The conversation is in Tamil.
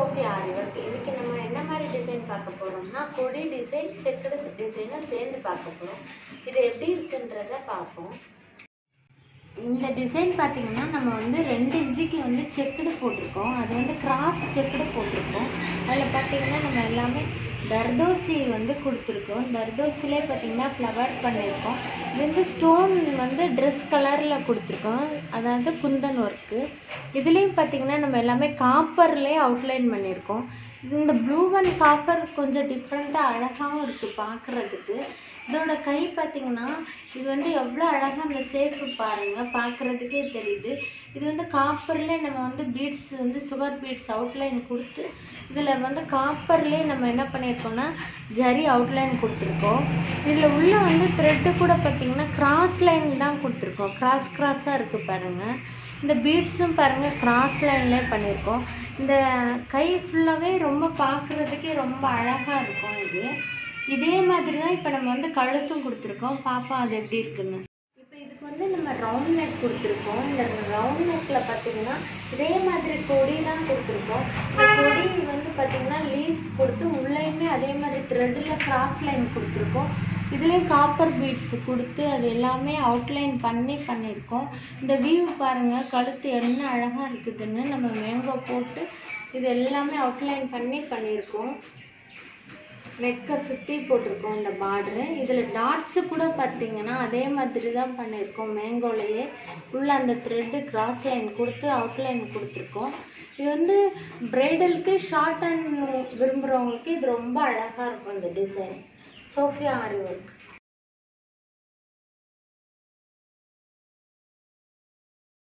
சோஃபி ஆரி ஒர்க் இதுக்கு நம்ம என்ன மாதிரி டிசைன் பார்க்க போகிறோம்னா கொடி டிசைன் செக்குடு டிசைனும் சேர்ந்து பார்க்க போகிறோம் இது எப்படி இருக்குன்றத பார்ப்போம் இந்த டிசைன் பார்த்தீங்கன்னா நம்ம வந்து ரெண்டு இன்ச்சுக்கு வந்து செக்குடு போட்டிருக்கோம் அது வந்து கிராஸ் செக்குடு போட்டிருக்கோம் அதில் பார்த்தீங்கன்னா நம்ம எல்லாமே தர்தோசி வந்து கொடுத்துருக்கோம் தர்தோசிலே பார்த்தீங்கன்னா ஃப்ளவர் பண்ணியிருக்கோம் இது வந்து ஸ்டோன் வந்து ட்ரெஸ் கலரில் கொடுத்துருக்கோம் அதாவது குந்தன் ஒர்க்கு இதுலேயும் பார்த்தீங்கன்னா நம்ம எல்லாமே காப்பர்லேயே அவுட்லைன் பண்ணியிருக்கோம் இந்த ப்ளூ அண்ட் காப்பர் கொஞ்சம் டிஃப்ரெண்ட்டாக அழகாகவும் இருக்குது பார்க்குறதுக்கு இதோட கை பார்த்தீங்கன்னா இது வந்து எவ்வளோ அழகாக அந்த சேஃபு பாருங்கள் பார்க்குறதுக்கே தெரியுது இது வந்து காப்பர்லேயே நம்ம வந்து பீட்ஸ் வந்து சுகர் பீட்ஸ் அவுட்லைன் கொடுத்து இதில் வந்து காப்பர்லேயே நம்ம என்ன பண்ணியிருக்கோம்னா ஜரி அவுட்லைன் கொடுத்துருக்கோம் இதில் உள்ள வந்து த்ரெட்டு கூட பார்த்தீங்கன்னா கிராஸ் லைன் தான் கொடுத்துருக்கோம் கிராஸ் கிராஸாக இருக்குது பாருங்கள் இந்த பீட்ஸும் பாருங்கள் கிராஸ் லைன்லேயே பண்ணியிருக்கோம் இந்த கை ஃபுல்லாகவே ரொம்ப பார்க்குறதுக்கே ரொம்ப அழகாக இருக்கும் இது இதே மாதிரி தான் இப்போ நம்ம வந்து கழுத்தும் கொடுத்துருக்கோம் பாப்பா அது எப்படி இருக்குன்னு இப்போ இதுக்கு வந்து நம்ம ரவுண்ட் நெக் கொடுத்துருக்கோம் இந்த ரவுண்ட் நெக்கில் பார்த்தீங்கன்னா இதே மாதிரி கொடி தான் கொடுத்துருக்கோம் இந்த கொடி வந்து பார்த்தீங்கன்னா லீஃப் கொடுத்து உள்ளேயுமே அதே மாதிரி த்ரெட்டில் கிராஸ் லைன் கொடுத்துருக்கோம் இதுலேயும் காப்பர் பீட்ஸ் கொடுத்து அது எல்லாமே அவுட்லைன் பண்ணி பண்ணியிருக்கோம் இந்த வியூ பாருங்கள் கழுத்து என்ன அழகாக இருக்குதுன்னு நம்ம மேங்கோ போட்டு இது எல்லாமே அவுட்லைன் பண்ணி பண்ணியிருக்கோம் நெக்கை சுற்றி போட்டிருக்கோம் இந்த பார்டரு இதில் டாட்ஸு கூட பார்த்தீங்கன்னா அதே மாதிரி தான் பண்ணியிருக்கோம் மேங்கோலையே உள்ள அந்த த்ரெட்டு கிராஸ் லைன் கொடுத்து அவுட்லைன் கொடுத்துருக்கோம் இது வந்து ப்ரைடலுக்கு ஷார்ட் அண்ட் விரும்புகிறவங்களுக்கு இது ரொம்ப அழகாக இருக்கும் இந்த டிசைன் சோஃபியா ஆரி ஒர்க்